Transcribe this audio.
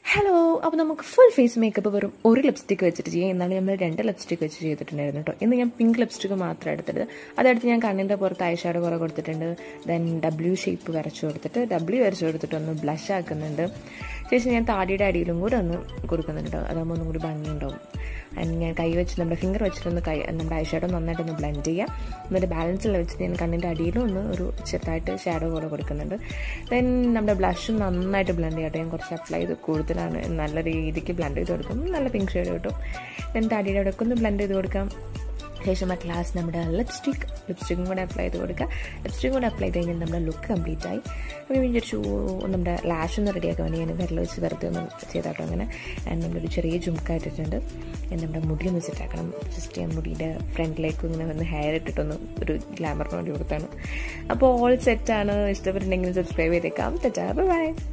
hello അപ്പോൾ നമുക്ക് full face makeup വെറും ഒരു ലിപ്സ്റ്റിക്ക് വെച്ചിട്ട് ചെയ്യാം എന്നാണ് നമ്മൾ രണ്ട് ലിപ്സ്റ്റിക്ക് വെച്ച് ചെയ്തിട്ടുണ്ടായിരുന്നു കേട്ടോ ഇന്ന് ഞാൻ പിങ്ക് ലിപ്സ്റ്റിക്ക് മാത്രം എടുത്തിട്ട് അതെടുത്ത് ഞാൻ കണ്ണിൻ്റെ പുറത്ത് ഐഷാഡോ കുറേ കൊടുത്തിട്ടുണ്ട് ദെൻ ഡബ്ല്യു ഷേപ്പ് വരച്ചു കൊടുത്തിട്ട് ഡബ്ല്യു വരച്ചു കൊടുത്തിട്ട് ഒന്ന് ബ്ലഷ് ആക്കുന്നുണ്ട് ശേഷം ഞാൻ താടിയുടെ അടിയിലും കൂടെ ഒന്ന് കൊടുക്കുന്നുണ്ട് കേട്ടോ അതാകുമ്പോൾ ഒന്നും കൂടി ഭംഗിയുണ്ടാവും ആൻഡ് ഞാൻ കൈ വെച്ച് നമ്മുടെ ഫിംഗർ വെച്ചിട്ടൊന്ന് കൈ നമ്മുടെ ഐഷാഡോ നന്നായിട്ടൊന്ന് ബ്ലെൻഡ് ചെയ്യാം എന്നിട്ട് ബാലൻസിൽ വെച്ചിട്ട് ഞാൻ കണ്ണിൻ്റെ അടിയിലും ഒന്ന് ഒരു ചെറുതായിട്ട് ഷാഡോ പോലെ കൊടുക്കുന്നുണ്ട് ദെൻ നമ്മുടെ ബ്ലഷും നന്നായിട്ട് ബ്ലെൻഡ് ചെയ്യട്ടെ ഞാൻ കുറച്ച് അപ്ലൈ ചെയ്ത് കൂടുതലാണ് നല്ല രീതിക്ക് ബ്ലെൻഡ് ചെയ്ത് കൊടുക്കും നല്ല പിങ്ക് ഷെയ്ഡ് കിട്ടും ദെൻ താടിയുടെ അവിടെയൊക്കെ ഒന്ന് ബ്ലെൻഡ് ചെയ്ത് കൊടുക്കാം ശേഷം ആ ക്ലാസ് നമ്മുടെ ലിപ്സ്റ്റിക് ലിപ്സ്റ്റിക്കും കൂടെ അപ്ലൈ ചെയ്ത് കൊടുക്കുക ലിപ്സ്റ്റിക്കും കൂടെ അപ്ലൈ ചെയ്ത് കഴിഞ്ഞാൽ നമ്മുടെ ലുക്ക് കംപ്ലീറ്റ് ആയി അപ്പോൾ ഞാൻ വിചാരിച്ചു നമ്മുടെ ലാഷ് ഒന്ന് റെഡിയാക്കാൻ വേണ്ടി ഞാൻ വിരൽ വെച്ച് വെറുതെ ഒന്ന് ചെയ്താട്ടോ അങ്ങനെ ആൻഡ് നമ്മളൊരു ചെറിയ ജുംക്ക ഇട്ടിട്ടുണ്ട് നമ്മുടെ മുടി ഒന്ന് സെറ്റാക്കണം ജസ്റ്റ് ഞാൻ മുടിയുടെ ഫ്രണ്ടിലേക്ക് ഇങ്ങനെ വന്ന് ഹെയർ ഇട്ടിട്ടൊന്ന് ഒരു ഗ്ലാമറിന് വേണ്ടി കൊടുത്താണ് അപ്പോൾ ഓൾ സെറ്റാണ് ഇഷ്ടപ്പെട്ടിട്ടുണ്ടെങ്കിൽ സബ്സ്ക്രൈബ് ചെയ്തേക്കാം തെറ്റാ ബൈ